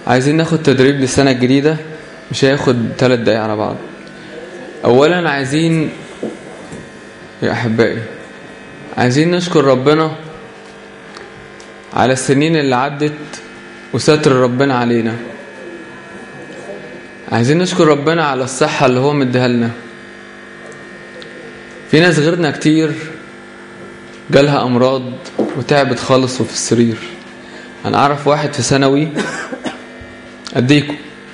عايزين ناخد تدريب للسنة الجديدة مش هياخد ثلاث دقايق على بعض أولا عايزين يا أحبائي عايزين نشكر ربنا على السنين اللي عدت وستر ربنا علينا عايزين نشكر ربنا على الصحة اللي هو مديها لنا في ناس غيرنا كتير جالها أمراض وتعبت خالص وفي السرير أنا أعرف واحد في ثانوي أديكم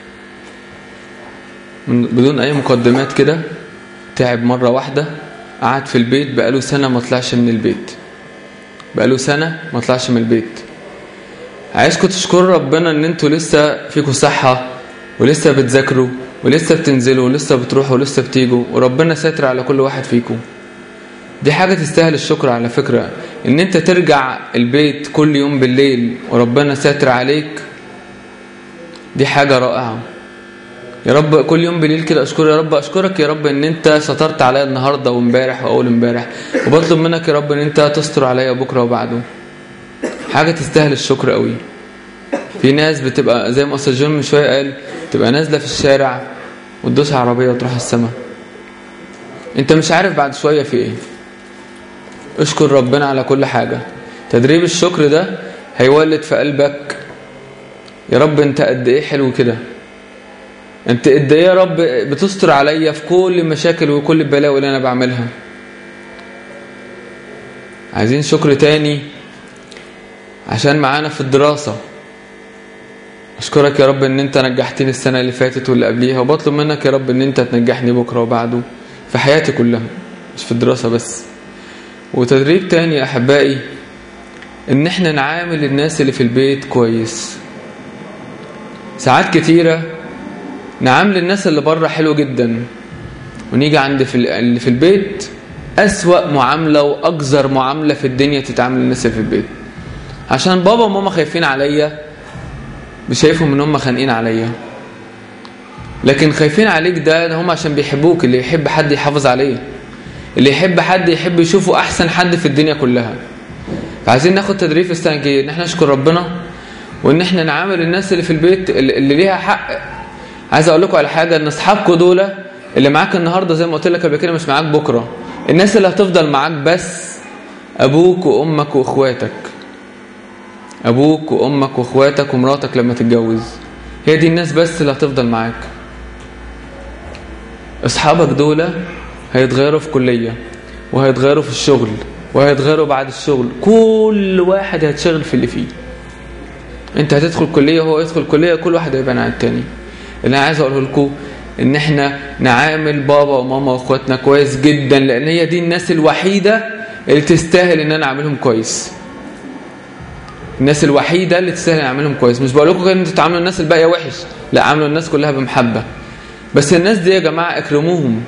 من بدون أي مقدمات كده تعب مرة واحدة قعد في البيت بقاله سنة ما طلعش من البيت بقاله سنة ما طلعش من البيت عايزكم تشكروا ربنا ان انتوا لسه فيكم صحة ولسه بتذاكروا ولسه بتنزلوا ولسه بتروحوا ولسه بتيجوا وربنا ساتر على كل واحد فيكم دي حاجة تستاهل الشكر على فكرة ان انت ترجع البيت كل يوم بالليل وربنا ساتر عليك دي حاجة رائعة يا رب كل يوم بالليل كده اشكر يا رب اشكرك يا رب ان انت سترت عليا النهارده وامبارح واول امبارح وبطلب منك يا رب ان انت تستر عليا بكره وبعده حاجه تستاهل الشكر قوي في ناس بتبقى زي ما استاذ جون من شويه قال تبقى نازله في الشارع وتدوس عربيه وتروح السما انت مش عارف بعد شويه في ايه اشكر ربنا على كل حاجه تدريب الشكر ده هيولد في قلبك يا رب انت قد ايه حلو كده انت قد ايه يا رب بتستر عليا في كل المشاكل وكل البلاوي اللي انا بعملها عايزين شكر تاني عشان معانا في الدراسة اشكرك يا رب ان انت نجحتني السنة اللي فاتت واللي قبليها وبطلب منك يا رب ان انت تنجحني بكرة وبعده في حياتي كلها مش في الدراسة بس وتدريب تاني يا احبائي ان احنا نعامل الناس اللي في البيت كويس ساعات كتيره نعامل الناس اللي بره حلو جدا ونيجي عند في اللي في البيت أسوأ معاملة وأقذر معاملة في الدنيا تتعامل الناس اللي في البيت عشان بابا وماما خايفين عليا بشايفهم ان هم خانقين عليا لكن خايفين عليك ده هم عشان بيحبوك اللي يحب حد يحافظ عليه اللي يحب حد يحب يشوفه احسن حد في الدنيا كلها فعايزين ناخد تدريب في السنه الجايه ان احنا نشكر ربنا وان احنا نعامل الناس اللي في البيت اللي ليها حق عايز اقول لكم على حاجه ان اصحابكم دول اللي معاك النهارده زي ما قلت لك قبل كده مش معاك بكره الناس اللي هتفضل معاك بس ابوك وامك واخواتك ابوك وامك واخواتك ومراتك لما تتجوز هي دي الناس بس اللي هتفضل معاك اصحابك دول هيتغيروا في كليه وهيتغيروا في الشغل وهيتغيروا بعد الشغل كل واحد هيتشغل في اللي فيه انت هتدخل كليه وهو يدخل كليه كل واحد هيبقى عن التاني اللي انا عايز اقوله لكم ان احنا نعامل بابا وماما واخواتنا كويس جدا لان هي دي الناس الوحيده اللي تستاهل ان انا اعملهم كويس الناس الوحيده اللي تستاهل ان اعملهم كويس مش بقول لكم ان انتوا تعاملوا الناس الباقيه وحش لا عاملوا الناس كلها بمحبه بس الناس دي يا جماعه اكرموهم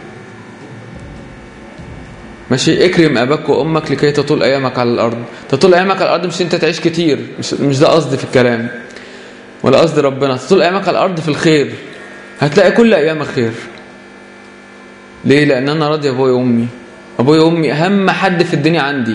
ماشي اكرم اباك وامك لكي تطول ايامك على الارض تطول ايامك على الارض مش انت تعيش كتير مش, مش ده قصدي في الكلام ولا قصد ربنا تطول ايامك على الارض في الخير هتلاقي كل ايامك خير ليه لان انا راضي ابويا وامي ابويا وامي اهم حد في الدنيا عندي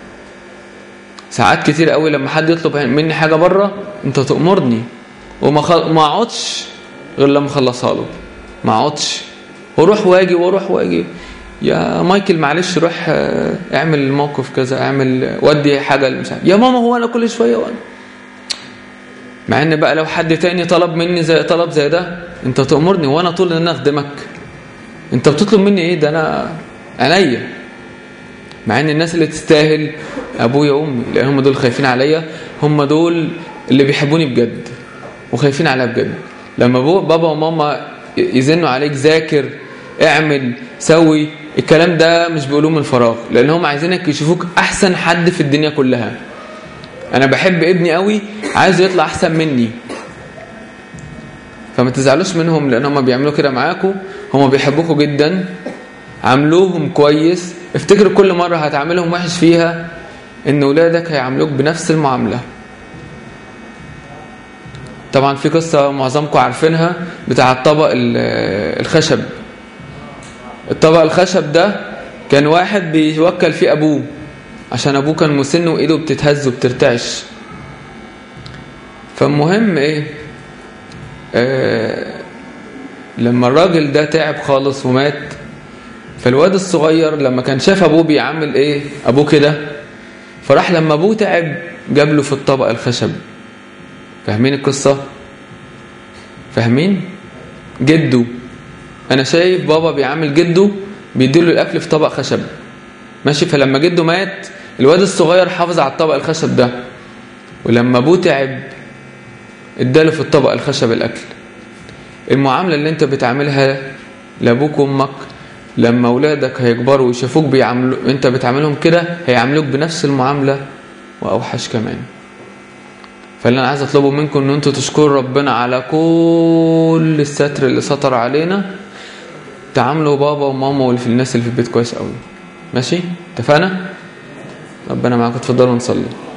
ساعات كتير قوي لما حد يطلب مني حاجه بره انت تامرني وما خل... ما اقعدش غير لما اخلصها له ما اقعدش واروح واجي واروح واجي يا مايكل معلش روح اعمل الموقف كذا اعمل ودي حاجه مش عارف يا ماما هو انا كل شويه وانا مع ان بقى لو حد تاني طلب مني زي طلب زي ده انت تأمرني وانا طول ان انا اخدمك انت بتطلب مني ايه ده انا عينيا مع ان الناس اللي تستاهل ابويا وامي لان هم دول خايفين عليا هم دول اللي بيحبوني بجد وخايفين عليا بجد لما بابا وماما يزنوا عليك ذاكر اعمل سوي الكلام ده مش بيقولوه من فراغ لان هم عايزينك يشوفوك احسن حد في الدنيا كلها انا بحب ابني قوي عايز يطلع احسن مني فما تزعلوش منهم لان هم بيعملوا كده معاكم هم بيحبوكوا جدا عاملوهم كويس افتكر كل مره هتعاملهم وحش فيها ان ولادك هيعاملوك بنفس المعامله طبعا في قصه معظمكم عارفينها بتاع الطبق الخشب الطبق الخشب ده كان واحد بيوكل فيه ابوه عشان ابوه كان مسن وايده بتتهز وبترتعش فالمهم ايه آه لما الراجل ده تعب خالص ومات فالواد الصغير لما كان شاف ابوه بيعمل ايه ابوه كده فراح لما ابوه تعب جاب له في الطبق الخشب فاهمين القصة فاهمين جده انا شايف بابا بيعمل جده بيديله الاكل في طبق خشب ماشي فلما جده مات الواد الصغير حافظ على الطبق الخشب ده ولما ابوه تعب اداله في الطبق الخشب الاكل المعاملة اللي انت بتعملها لابوك وامك لما اولادك هيكبروا ويشوفوك بيعملوا انت بتعاملهم كده هيعاملوك بنفس المعاملة واوحش كمان فاللي انا عايز اطلبه منكم ان انتوا تشكروا ربنا على كل الستر اللي سطر علينا تعاملوا بابا وماما واللي في الناس اللي في البيت كويس قوي ماشي اتفقنا ربنا معاكم اتفضلوا نصلي